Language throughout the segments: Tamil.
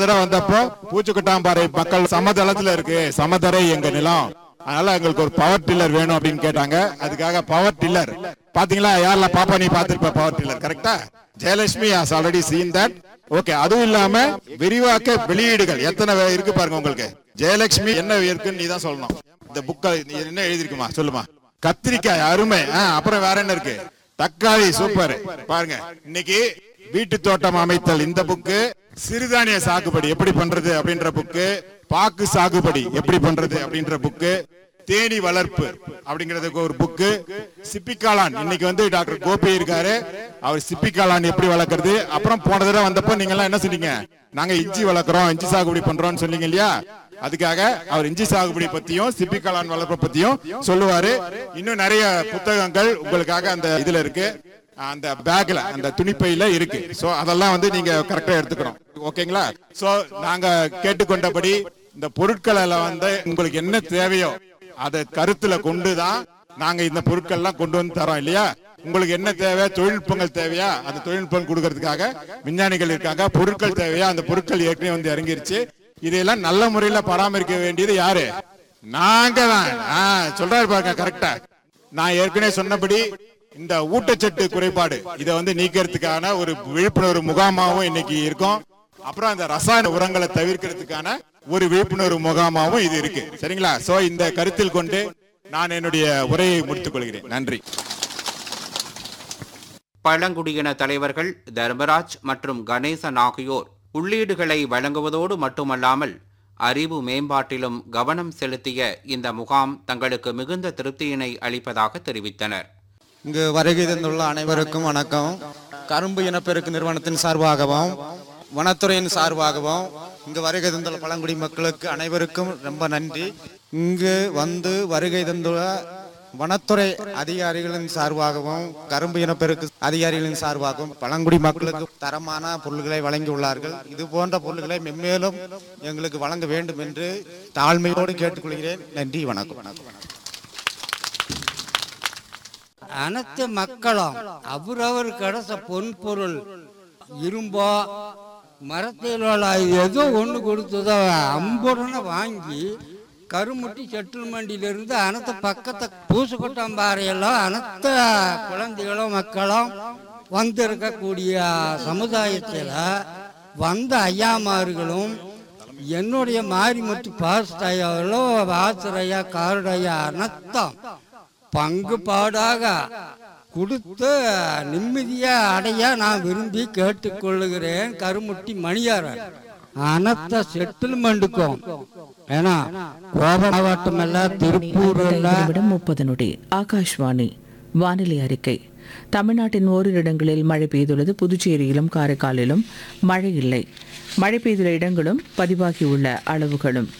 தடவை வந்தப்போ பூச்சிக்கொட்டாம்பாறை மக்கள் சமதளத்துல இருக்கு சமதரை எங்க நிலம் அதனால எங்களுக்கு ஒரு பவர் டில்லர் வேணும் அப்படின்னு கேட்டாங்க அதுக்காக பவர் டில்லர் பாத்தீங்களா யாரெல்லாம் பாப்பா நீ பாத்திருப்ப பவர் டில்லர் கரெக்டா Jayalakshmi has already seen that okay அதுவும் இல்லாம விரிவாக்க வெளியீடுகள் எத்தனை வே- இருக்கு பாருங்க உங்களுக்கு ஜெயலட்சுமி என்ன இருக்குன்னு நீ தான் சொல்லணும் இந்த புக்க என்ன எழுதிருக்குமா சொல்லுமா கத்திரிக்காய் அருமை ஆ, அப்புறம் வேற என்ன இருக்கு தக்காளி சூப்பர் பாருங்க இன்னைக்கு வீட்டு தோட்டம் அமைத்தல் இந்த புக்கு சிறுதானிய சாகுபடி எப்படி பண்றது அப்படின்ற புக்கு பாக்கு சாகுபடி எப்படி பண்றது அப்படின்ற புக்கு தேனி வளர்ப்பு அப்படிங்கிறதுக்கு ஒரு புக்கு சிப்பிக்காளான் இன்னைக்கு வந்து டாக்டர் கோபி இருக்காரு அவர் சிப்பிக்காளான் எப்படி வளர்க்கறது அப்புறம் போன தடவை வந்தப்போ நீங்க எல்லாம் என்ன சொன்னீங்க நாங்க இஞ்சி வளர்க்குறோம் இஞ்சி சாகுபடி பண்றோம்னு சொன்னீங்க இல்லையா அதுக்காக அவர் இஞ்சி சாகுபடி பத்தியும் சிப்பிக்காளான் வளர்ப்பு பத்தியும் சொல்லுவாரு இன்னும் நிறைய புத்தகங்கள் உங்களுக்காக அந்த இதுல இருக்கு அந்த பேக்ல அந்த துணிப்பையில இருக்கு சோ அதெல்லாம் வந்து நீங்க கரெக்டா எடுத்துக்கணும் ஓகேங்களா சோ நாங்க கேட்டுக்கொண்டபடி இந்த பொருட்களை வந்து உங்களுக்கு என்ன தேவையோ அதை கருத்துல கொண்டுதான் நாங்க இந்த பொருட்கள் எல்லாம் கொண்டு வந்து தரோம் இல்லையா உங்களுக்கு என்ன தேவை தொழில்நுட்பங்கள் தேவையா அந்த தொழில்நுட்பம் கொடுக்கறதுக்காக விஞ்ஞானிகள் இருக்காங்க பொருட்கள் தேவையா அந்த பொருட்கள் ஏற்கனவே வந்து இறங்கிருச்சு இதையெல்லாம் நல்ல முறையில பராமரிக்க வேண்டியது யாரு நாங்க தான் ஆ, சொல்றாரு பாருங்க கரெக்டா நான் ஏற்கனவே சொன்னபடி இந்த ஊட்டச்சத்து குறைபாடு இதை வந்து நீக்கிறதுக்கான ஒரு விழிப்புணர்வு முகாமாவும் இன்னைக்கு இருக்கும் அப்புறம் அந்த ரசாயன உரங்களை தவிர்க்கிறதுக்கான ஒரு விழிப்புணர்வு முகாமாவும் இது இருக்கு சரிங்களா சோ இந்த கருத்தில் கொண்டு நான் என்னுடைய உரையை முடித்துக் கொள்கிறேன் நன்றி பழங்குடியின தலைவர்கள் தர்மராஜ் மற்றும் கணேசன் ஆகியோர் உள்ளீடுகளை வழங்குவதோடு மட்டுமல்லாமல் அறிவு மேம்பாட்டிலும் கவனம் செலுத்திய இந்த முகாம் தங்களுக்கு மிகுந்த திருப்தியினை அளிப்பதாக தெரிவித்தனர் இங்கு வருகை தந்துள்ள அனைவருக்கும் வணக்கம் கரும்பு இனப்பெருக்கு நிறுவனத்தின் சார்பாகவும் வனத்துறையின் சார்பாகவும் இங்கு வருகை தந்துள்ள பழங்குடி மக்களுக்கு அனைவருக்கும் ரொம்ப நன்றி இங்கு வந்து வருகை தந்துள்ள வனத்துறை அதிகாரிகளின் சார்பாகவும் கரும்பு இனப்பெருக்கு அதிகாரிகளின் சார்பாகவும் பழங்குடி மக்களுக்கு தரமான பொருள்களை வழங்கியுள்ளார்கள் இது போன்ற பொருள்களை மென்மேலும் எங்களுக்கு வழங்க வேண்டும் என்று தாழ்மையோடு கேட்டுக்கொள்கிறேன் நன்றி வணக்கம் வணக்கம் அனைத்து மக்களும் அவரவர் கிடைச்ச பொன் பொருள் இரும்போ மரத்தில் உள்ள ஏதோ ஒன்று கொடுத்ததோ அம்புடனே வாங்கி கருமுட்டி செட்டில்மெண்டிலிருந்து அனைத்து பக்கத்து பூசுக்கொட்டாம்பாறையெல்லாம் அனைத்து குழந்தைகளும் மக்களும் வந்திருக்கக்கூடிய சமுதாயத்தில் வந்த ஐயாமார்களும் என்னுடைய மாரிமுத்து பாஸ்ட் ஐயாவோ ஆசிரியா காருடையா அனைத்தும் பங்கு பாடாக கொடுத்து நிம்மதியா அடைய நான் விரும்பி கேட்டுக்கொள்ளுகிறேன் கருமுட்டி மணியாரன் அனைத்த செட்டில்மெண்ட்டுக்கும் ஏன்னா கோபம் மாவட்டம் இல்ல திருப்பூர் இல்ல நிமிடம் முப்பது நொடி ஆகாஷ்வாணி வானிலை அறிக்கை தமிழ்நாட்டின் ஓரிரு இடங்களில் மழை பெய்துள்ளது புதுச்சேரியிலும் காரைக்காலிலும் மழை இல்லை மழை பெய்துள்ள இடங்களும் பதிவாகியுள்ள அளவுகளும்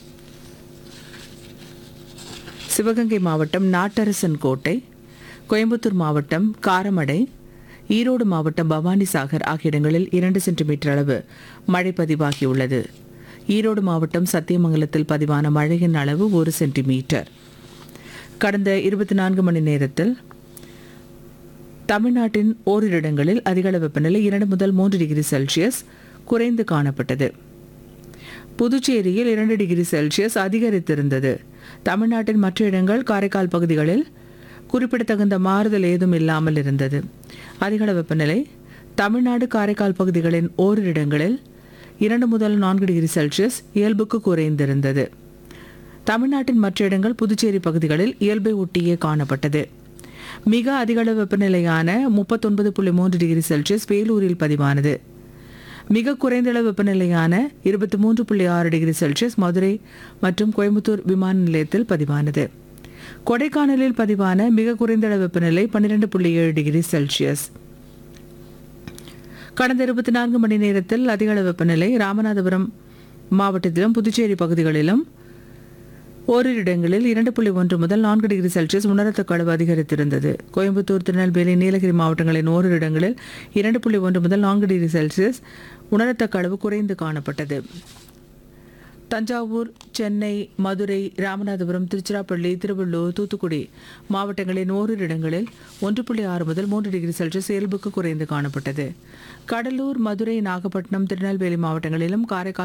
சிவகங்கை மாவட்டம் நாட்டரசன் கோட்டை கோயம்புத்தூர் மாவட்டம் காரமடை ஈரோடு மாவட்டம் பவானிசாகர் ஆகிய இடங்களில் இரண்டு சென்டிமீட்டர் அளவு மழை பதிவாகியுள்ளது ஈரோடு மாவட்டம் சத்தியமங்கலத்தில் பதிவான மழையின் அளவு ஒரு சென்டிமீட்டர் கடந்த இருபத்தி நான்கு மணி நேரத்தில் தமிழ்நாட்டின் ஓரிரு இடங்களில் அதிகளவு வெப்பநிலை இரண்டு முதல் மூன்று டிகிரி செல்சியஸ் குறைந்து காணப்பட்டது புதுச்சேரியில் இரண்டு டிகிரி செல்சியஸ் அதிகரித்திருந்தது தமிழ்நாட்டின் மற்ற இடங்கள் காரைக்கால் பகுதிகளில் குறிப்பிடத்தகுந்த மாறுதல் ஏதும் இல்லாமல் இருந்தது அதிகள வெப்பநிலை தமிழ்நாடு காரைக்கால் பகுதிகளின் ஓரிரு இடங்களில் இரண்டு முதல் நான்கு டிகிரி செல்சியஸ் இயல்புக்கு குறைந்திருந்தது தமிழ்நாட்டின் மற்ற இடங்கள் புதுச்சேரி பகுதிகளில் இயல்பை ஒட்டியே காணப்பட்டது மிக அதிகளவு வெப்பநிலையான முப்பத்தொன்பது புள்ளி மூன்று டிகிரி செல்சியஸ் வேலூரில் பதிவானது மிக குறைந்த அளவு வெப்பநிலையான இருபத்தி மூன்று புள்ளி ஆறு டிகிரி செல்சியஸ் மதுரை மற்றும் கோயம்புத்தூர் விமான நிலையத்தில் பதிவானது கொடைக்கானலில் பதிவான மிக குறைந்த அளவு வெப்பநிலை பன்னிரெண்டு புள்ளி ஏழு டிகிரி செல்சியஸ் கடந்த இருபத்தி நான்கு மணி நேரத்தில் அதிக அளவு வெப்பநிலை ராமநாதபுரம் மாவட்டத்திலும் புதுச்சேரி பகுதிகளிலும் ஓரிரு இடங்களில் இரண்டு புள்ளி ஒன்று முதல் நான்கு டிகிரி செல்சியஸ் உணரத்தக்க அளவு அதிகரித்திருந்தது கோயம்புத்தூர் திருநெல்வேலி நீலகிரி மாவட்டங்களின் ஓரிரு இடங்களில் இரண்டு புள்ளி ஒன்று முதல் நான்கு டிகிரி செல்சியஸ் உணரத்தக்க அளவு குறைந்து காணப்பட்டது தஞ்சாவூர் சென்னை மதுரை ராமநாதபுரம் திருச்சிராப்பள்ளி திருவள்ளூர் தூத்துக்குடி மாவட்டங்களின் ஓரிரு இடங்களில் ஒன்று புள்ளி ஆறு முதல் மூன்று டிகிரி செல்சியஸ் இயல்புக்கு குறைந்து காணப்பட்டது கடலூர் மதுரை நாகப்பட்டினம் திருநெல்வேலி மாவட்டங்களிலும் காரைக்கால்